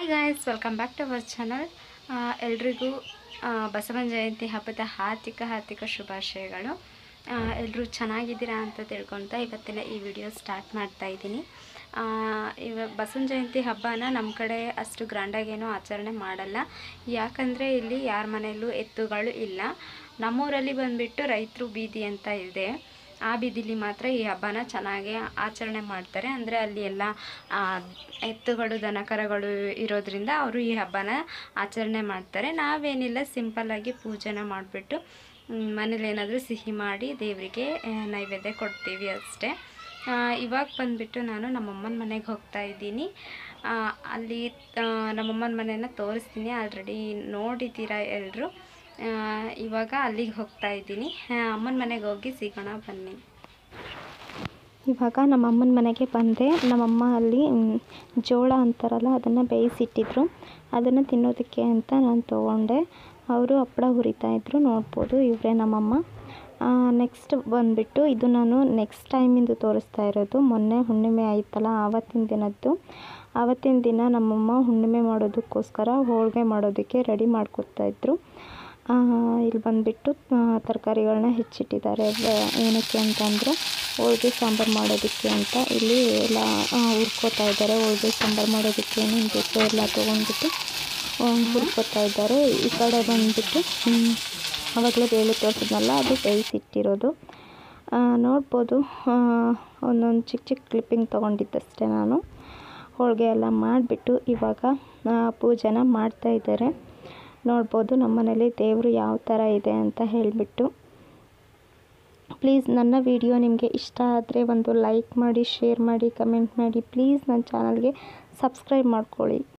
hi guys welcome back to our channel ಎಲ್ರಿಗೂ ಆ, ಬಸವನ ಜಯಂತಿ ಹಬ್ಬದ ಹಾರ್ದಿಕ ಹಾರ್ದಿಕ ಶುಭಾಶಯಗಳು ಎಲ್ಲರೂ ಚೆನ್ನಾಗಿದ್ದೀರಾ ಅಂತ ತಿಳ್ಕೊತಾ ಇವತ್ತಿನ ಈ ವಿಡಿಯೋ ಸ್ಟಾರ್ಟ್ ಮಾಡ್ತಾ ಇದ್ದೀನಿ ಆ, ಇವ ಬಸವನ ಜಯಂತಿ ಹಬ್ಬನ ನಮ್ಮ ಕಡೆ ಅಷ್ಟು ಗ್ರ್ಯಾಂಡಾಗೇನೂ ಆಚರಣೆ ಮಾಡಲ್ಲ ಯಾಕಂದರೆ ಇಲ್ಲಿ ಯಾರ ಮನೆಯಲ್ಲೂ ಎತ್ತುಗಳು ಇಲ್ಲ ನಮ್ಮೂರಲ್ಲಿ ಬಂದುಬಿಟ್ಟು ರೈತರು ಬೀದಿ ಅಂತ ಇದೆ ಆ ಬೀದಿಲಿ ಮಾತ್ರ ಈ ಹಬ್ಬನ ಚೆನ್ನಾಗಿ ಆಚರಣೆ ಮಾಡ್ತಾರೆ ಅಂದರೆ ಅಲ್ಲಿ ಎಲ್ಲ ಆ, ಎತ್ತುಗಳು ದನಕರಗಳು ಇರೋದ್ರಿಂದ ಅವರು ಈ ಹಬ್ಬನ ಆಚರಣೆ ಮಾಡ್ತಾರೆ ನಾವೇನಿಲ್ಲ ಸಿಂಪಲ್ಲಾಗಿ ಪೂಜೆನ ಮಾಡಿಬಿಟ್ಟು ಮನೇಲಿ ಏನಾದರೂ ಸಿಹಿ ಮಾಡಿ ದೇವರಿಗೆ ನೈವೇದ್ಯ ಕೊಡ್ತೀವಿ ಅಷ್ಟೇ ಆ, ಇವಾಗ ಬಂದುಬಿಟ್ಟು ನಾನು ನಮ್ಮಮ್ಮನ ಮನೆಗೆ ಹೋಗ್ತಾ ಇದ್ದೀನಿ ಆ, ಅಲ್ಲಿ ಆ, ನಮ್ಮಮ್ಮನ ಮನೆಯನ್ನು ತೋರಿಸ್ತೀನಿ ಆಲ್ರೆಡಿ ನೋಡಿದ್ದೀರಾ ಎಲ್ಲರೂ ಇವಾಗ ಅಲ್ಲಿಗೆ ಹೋಗ್ತಾ ಇದ್ದೀನಿ ಅಮ್ಮನ ಮನೆಗೆ ಹೋಗಿ ಸಿಗೋಣ ಬನ್ನಿ ಇವಾಗ ನಮ್ಮ ಅಮ್ಮನ ಮನೆಗೆ ಬಂದೆ ನಮ್ಮಮ್ಮ ಅಲ್ಲಿ ಮ್, ಜೋಳ ಅಂತಾರಲ್ಲ ಅದನ್ನು ಬೇಯಿಸಿಟ್ಟಿದ್ರು ಅದನ್ನು ತಿನ್ನೋದಕ್ಕೆ ಅಂತ ನಾನು ತೊಗೊಂಡೆ ಅವರು ಹಪ್ಪಳ ಹುರಿತಾಯಿದ್ರು ನೋಡ್ಬೋದು ಇವರೇ ನಮ್ಮಮ್ಮ ನೆಕ್ಸ್ಟ್ ಬಂದುಬಿಟ್ಟು ಇದು ನಾನು ನೆಕ್ಸ್ಟ್ ಟೈಮಿಂದು ತೋರಿಸ್ತಾ ಇರೋದು ಮೊನ್ನೆ ಹುಣ್ಣಿಮೆ ಆಯ್ತಲ್ಲ ಆವತ್ತಿನ ದಿನದ್ದು ಆವತ್ತಿನ ದಿನ ನಮ್ಮಮ್ಮ ಹುಣ್ಣಿಮೆ ಮಾಡೋದಕ್ಕೋಸ್ಕರ ಹೋಳಿಗೆ ಮಾಡೋದಕ್ಕೆ ರೆಡಿ ಮಾಡ್ಕೊತಾಯಿದ್ರು ಇಲ್ಲಿ ಬಂದುಬಿಟ್ಟು ತರಕಾರಿಗಳನ್ನ ಹೆಚ್ಚಿಟ್ಟಿದ್ದಾರೆ ಬ- ಏನಕ್ಕೆ ಅಂತಂದರೆ ಹೋಳಿಗೆ ಸಾಂಬಾರು ಮಾಡೋದಕ್ಕೆ ಅಂತ ಇಲ್ಲಿ ಎಲ್ಲ ಆ, ಹುರ್ಕೋತಾ ಇದ್ದಾರೆ ಹೋಳಿಗೆ ಸಾಂಬಾರು ಮಾಡೋದಕ್ಕೆ ಏನೇನು ಬೇಕೋ ಎಲ್ಲ ತೊಗೊಂಡ್ಬಿಟ್ಟು ಆ, ಹುರ್ಕೋತಾ ಇದ್ದಾರೆ ಈ ಕಡೆ ಬಂದುಬಿಟ್ಟು ಆವಾಗಲೇ ಬೇಳೆ ತೋರಿಸಿದ್ನಲ್ಲ ಅದು ಬೇಯಿಸಿಟ್ಟಿರೋದು ಆ, ನೋಡ್ಬೋದು ಆ, ಒಂದೊಂದು ಚಿಕ್ಕ ಚಿಕ್ಕ ಕ್ಲಿಪ್ಪಿಂಗ್ ತೊಗೊಂಡಿದ್ದಷ್ಟೇ ನಾನು ಹೋಳಿಗೆ ಎಲ್ಲ ಮಾಡಿಬಿಟ್ಟು ಇವಾಗ ಆ, ಪೂಜೆನ ಮಾಡ್ತಾ ಇದ್ದಾರೆ ನೋಡ್ಬೋದು ನಮ್ಮನೇಲಿ ದೇವರು ಯಾವ ಥರ ಇದೆ ಅಂತ ಹೇಳಿಬಿಟ್ಟು ಪ್ಲೀಸ್ ನನ್ನ ವಿಡಿಯೋ ನಿಮಗೆ ಇಷ್ಟ ಆದರೆ ಒಂದು ಲೈಕ್ ಮಾಡಿ ಶೇರ್ ಮಾಡಿ ಕಮೆಂಟ್ ಮಾಡಿ ಪ್ಲೀಸ್ ನನ್ನ ಚಾನಲ್ಗೆ ಸಬ್ಸ್ಕ್ರೈಬ್ ಮಾಡ್ಕೊಳ್ಳಿ